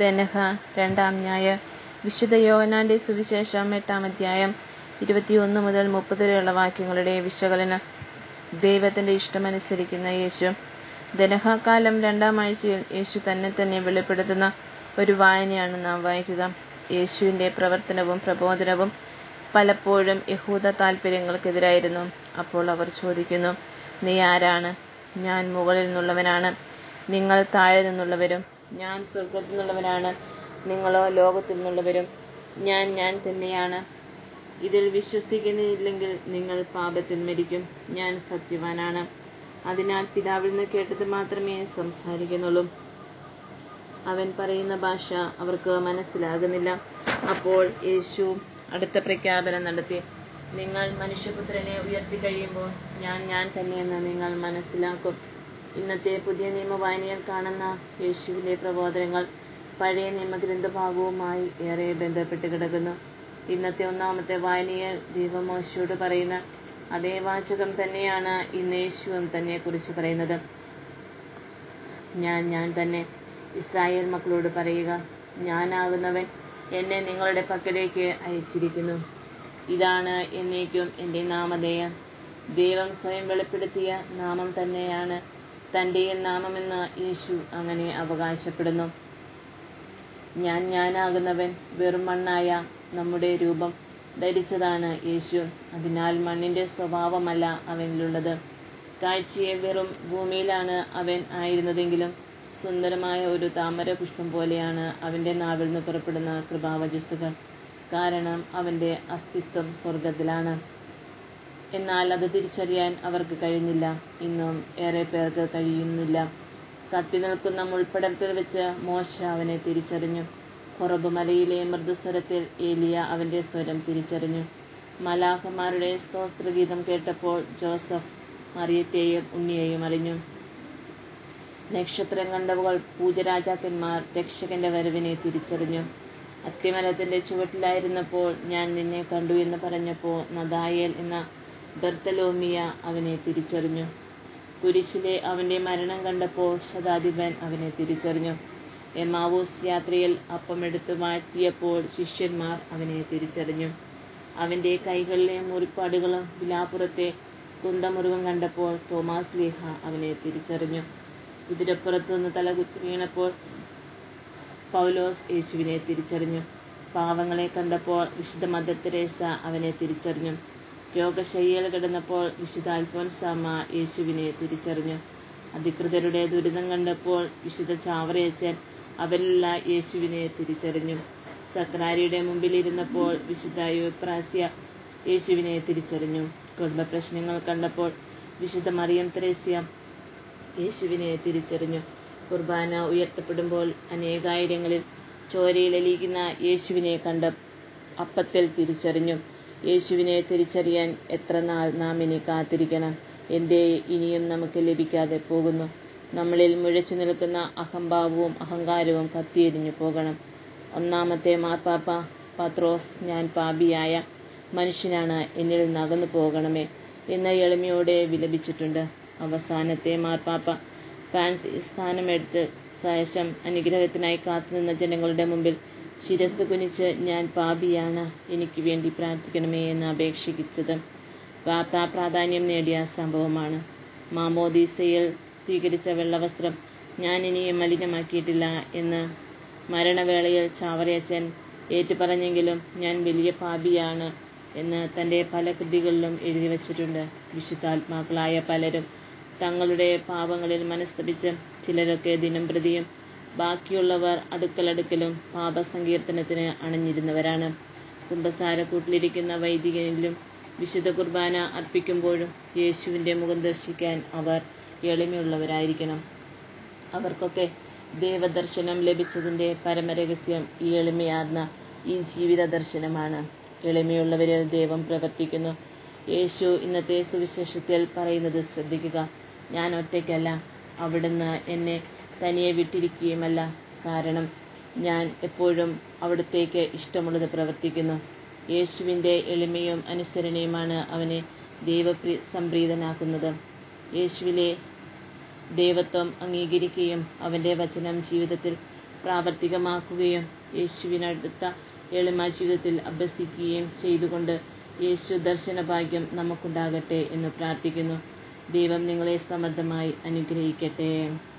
തെനഹ രണ്ടാം ഞായർ വിശുദ്ധ യോഹന്നാന്റെ സുവിശേഷം എട്ടാം അധ്യായം ഇരുപത്തിയൊന്ന് മുതൽ മുപ്പത് വരെയുള്ള വാക്യങ്ങളുടെ വിശകലനം ദൈവത്തിന്റെ ഇഷ്ടമനുസരിക്കുന്ന യേശു ദനഹകാലം രണ്ടാം ആഴ്ചയിൽ യേശു തന്നെ തന്നെ വെളിപ്പെടുത്തുന്ന ഒരു വായനയാണ് നാം വായിക്കുക യേശുവിന്റെ പ്രവർത്തനവും പ്രബോധനവും പലപ്പോഴും യഹൂദ താല്പര്യങ്ങൾക്കെതിരായിരുന്നു അപ്പോൾ അവർ ചോദിക്കുന്നു നീ ആരാണ് ഞാൻ മുകളിൽ നിന്നുള്ളവനാണ് നിങ്ങൾ താഴെ നിന്നുള്ളവരും ഞാൻ സ്വർഗത്തിൽ നിന്നുള്ളവനാണ് നിങ്ങളോ ലോകത്തിൽ നിന്നുള്ളവരും ഞാൻ ഞാൻ തന്നെയാണ് ഇതിൽ വിശ്വസിക്കുന്നില്ലെങ്കിൽ നിങ്ങൾ പാപത്തിൽ മരിക്കും ഞാൻ സത്യവാനാണ് അതിനാൽ പിതാവിൽ നിന്ന് കേട്ടത് മാത്രമേ സംസാരിക്കുന്നുള്ളൂ അവൻ പറയുന്ന ഭാഷ അവർക്ക് മനസ്സിലാകുന്നില്ല അപ്പോൾ യേശു അടുത്ത പ്രഖ്യാപനം നടത്തി നിങ്ങൾ മനുഷ്യപുത്രനെ ഉയർത്തി കഴിയുമ്പോൾ ഞാൻ ഞാൻ തന്നെയെന്ന് നിങ്ങൾ മനസ്സിലാക്കും ഇന്നത്തെ പുതിയ നിയമവായനയിൽ കാണുന്ന യേശുവിന്റെ പ്രബോധനങ്ങൾ പഴയ നിയമഗ്രന്ഥഭാഗവുമായി ഏറെ ബന്ധപ്പെട്ട് കിടക്കുന്നു ഇന്നത്തെ ഒന്നാമത്തെ വായനയിൽ ദൈവമോശയോട് പറയുന്ന അതേ വാചകം തന്നെയാണ് ഇന്ന് യേശുവും തന്നെ കുറിച്ച് പറയുന്നത് ഞാൻ ഞാൻ തന്നെ ഇസ്രായേൽ മക്കളോട് പറയുക ഞാനാകുന്നവൻ എന്നെ നിങ്ങളുടെ പക്കലേക്ക് അയച്ചിരിക്കുന്നു ഇതാണ് എന്നേക്കും എൻ്റെ നാമധേയം ദൈവം സ്വയം വെളിപ്പെടുത്തിയ നാമം തന്നെയാണ് തൻ്റെ നാമമെന്ന് യേശു അങ്ങനെ അവകാശപ്പെടുന്നു ഞാൻ ഞാനാകുന്നവൻ വെറും മണ്ണായ നമ്മുടെ രൂപം ധരിച്ചതാണ് യേശു അതിനാൽ മണ്ണിന്റെ സ്വഭാവമല്ല അവനിലുള്ളത് കാഴ്ചയെ വെറും ഭൂമിയിലാണ് അവൻ ആയിരുന്നതെങ്കിലും സുന്ദരമായ ഒരു താമര പുഷ്പം പോലെയാണ് അവന്റെ നാവിൽ നിന്ന് പുറപ്പെടുന്ന കൃപാവചസ്സുകൾ കാരണം അവന്റെ അസ്തിത്വം സ്വർഗത്തിലാണ് എന്നാൽ അത് തിരിച്ചറിയാൻ അവർക്ക് കഴിഞ്ഞില്ല ഇന്നും ഏറെ പേർക്ക് കഴിയുന്നില്ല കത്തി നിൽക്കുന്ന മുൾപ്പടർപ്പിൽ വെച്ച് മോശ അവനെ തിരിച്ചറിഞ്ഞു കുറബ് മലയിലെ മൃദുസ്വരത്തിൽ ഏലിയ അവന്റെ സ്വരം തിരിച്ചറിഞ്ഞു മലാഹമാരുടെ സ്തോത്രഗീതം കേട്ടപ്പോൾ ജോസഫ് മറിയത്തെയും ഉണ്ണിയെയും അറിഞ്ഞു നക്ഷത്രം കണ്ടവുകൾ പൂജരാജാക്കന്മാർ രക്ഷകന്റെ വരവിനെ തിരിച്ചറിഞ്ഞു അത്തിമരത്തിന്റെ ചുവട്ടിലായിരുന്നപ്പോൾ ഞാൻ നിന്നെ കണ്ടു എന്ന് പറഞ്ഞപ്പോൾ നദായേൽ എന്ന ബർത്തലോമിയ അവനെ തിരിച്ചറിഞ്ഞു കുരിശിലെ അവന്റെ മരണം കണ്ടപ്പോൾ ശതാധിപൻ അവനെ തിരിച്ചറിഞ്ഞു എമാവൂസ് യാത്രയിൽ അപ്പമെടുത്ത് മാറ്റിയപ്പോൾ ശിഷ്യന്മാർ അവനെ തിരിച്ചറിഞ്ഞു അവന്റെ കൈകളിലെ മുറിപ്പാടുകളും വിലാപ്പുറത്തെ കുന്തമുറിവും കണ്ടപ്പോൾ തോമാസ് ലീഹ അവനെ തിരിച്ചറിഞ്ഞു കുതിരപ്പുറത്തു നിന്ന് തലകുത്തി വീണപ്പോൾ പൗലോസ് യേശുവിനെ തിരിച്ചറിഞ്ഞു പാവങ്ങളെ കണ്ടപ്പോൾ വിശുദ്ധ മദർ തെരേസ അവനെ തിരിച്ചറിഞ്ഞു രോഗശയ്യയിൽ കിടന്നപ്പോൾ വിശുദ്ധ അൽഫോൻസാമ്മ യേശുവിനെ തിരിച്ചറിഞ്ഞു അധികൃതരുടെ ദുരിതം കണ്ടപ്പോൾ വിശുദ്ധ ചാവറയച്ചൻ അവരിലുള്ള യേശുവിനെ തിരിച്ചറിഞ്ഞു സക്രാരിയുടെ മുമ്പിൽ ഇരുന്നപ്പോൾ വിശുദ്ധ യുപ്രാസ്യ യേശുവിനെ തിരിച്ചറിഞ്ഞു കുടുംബ പ്രശ്നങ്ങൾ കണ്ടപ്പോൾ വിശുദ്ധ മറിയം ത്രേസ്യ യേശുവിനെ തിരിച്ചറിഞ്ഞു കുർബാന ഉയർത്തപ്പെടുമ്പോൾ അനേകായിരങ്ങളിൽ ചോരയിലലിയിക്കുന്ന യേശുവിനെ കണ്ട അപ്പത്തിൽ തിരിച്ചറിഞ്ഞു യേശുവിനെ തിരിച്ചറിയാൻ എത്ര നാൾ നാം ഇനി കാത്തിരിക്കണം എന്തേ ഇനിയും നമുക്ക് ലഭിക്കാതെ പോകുന്നു നമ്മളിൽ മുഴച്ചു നിൽക്കുന്ന അഹംഭാവവും അഹങ്കാരവും കത്തിയെരിഞ്ഞു പോകണം ഒന്നാമത്തെ മാർപ്പാപ്പ പത്രോസ് ഞാൻ പാപിയായ മനുഷ്യനാണ് എന്നിൽ നകന്നു പോകണമേ എന്ന എളിമയോടെ വിലപിച്ചിട്ടുണ്ട് അവസാനത്തെ മാർപ്പാപ്പ ഫ്രാൻസിസ് സ്ഥാനമെടുത്ത് ശേഷം അനുഗ്രഹത്തിനായി കാത്തുനിന്ന ജനങ്ങളുടെ മുമ്പിൽ ശിരസ് കുനിച്ച് ഞാൻ പാപിയാണ് എനിക്ക് വേണ്ടി പ്രാർത്ഥിക്കണമേ എന്ന് അപേക്ഷിച്ചത് വാർത്താ പ്രാധാന്യം നേടിയ സംഭവമാണ് മാമോദീസയിൽ സ്വീകരിച്ച വെള്ളവസ്ത്രം ഞാൻ ഇനിയും മലിനമാക്കിയിട്ടില്ല എന്ന് മരണവേളയിൽ ചാവറയച്ചൻ ഏറ്റുപറഞ്ഞെങ്കിലും ഞാൻ വലിയ പാപിയാണ് എന്ന് തൻ്റെ പല കൃതികളിലും എഴുതി വച്ചിട്ടുണ്ട് വിശുദ്ധാത്മാക്കളായ പലരും തങ്ങളുടെ പാപങ്ങളിൽ മനസ്തപിച്ച് ചിലരൊക്കെ ദിനം പ്രതിയും ബാക്കിയുള്ളവർ അടുക്കലടുക്കലും പാപസങ്കീർത്തനത്തിന് അണഞ്ഞിരുന്നവരാണ് കുംഭസാരക്കൂട്ടിലിരിക്കുന്ന വൈദികനിലും വിശുദ്ധ കുർബാന അർപ്പിക്കുമ്പോഴും യേശുവിൻ്റെ മുഖം ദർശിക്കാൻ അവർ എളിമയുള്ളവരായിരിക്കണം അവർക്കൊക്കെ ദൈവദർശനം ലഭിച്ചതിൻ്റെ പരമരഹസ്യം ഈ എളിമയാർന്ന ഈ ജീവിത ദർശനമാണ് എളിമയുള്ളവരിൽ ദൈവം പ്രവർത്തിക്കുന്നു യേശു ഇന്നത്തെ സുവിശേഷത്തിൽ പറയുന്നത് ശ്രദ്ധിക്കുക ഞാൻ ഒറ്റയ്ക്കല്ല അവിടുന്ന് എന്നെ തനിയെ വിട്ടിരിക്കുകയുമല്ല കാരണം ഞാൻ എപ്പോഴും അവിടത്തേക്ക് ഇഷ്ടമുള്ളത് പ്രവർത്തിക്കുന്നു യേശുവിൻ്റെ എളിമയും അനുസരണയുമാണ് അവനെ ദൈവപ്രീ സംപ്രീതനാക്കുന്നത് യേശുവിലെ ദൈവത്വം അംഗീകരിക്കുകയും അവൻ്റെ വചനം ജീവിതത്തിൽ പ്രാവർത്തികമാക്കുകയും യേശുവിനടുത്ത എളിമ ജീവിതത്തിൽ അഭ്യസിക്കുകയും ചെയ്തുകൊണ്ട് യേശു ദർശന ഭാഗ്യം നമുക്കുണ്ടാകട്ടെ എന്ന് പ്രാർത്ഥിക്കുന്നു ദൈവം നിങ്ങളെ സമൃദ്ധമായി അനുഗ്രഹിക്കട്ടെ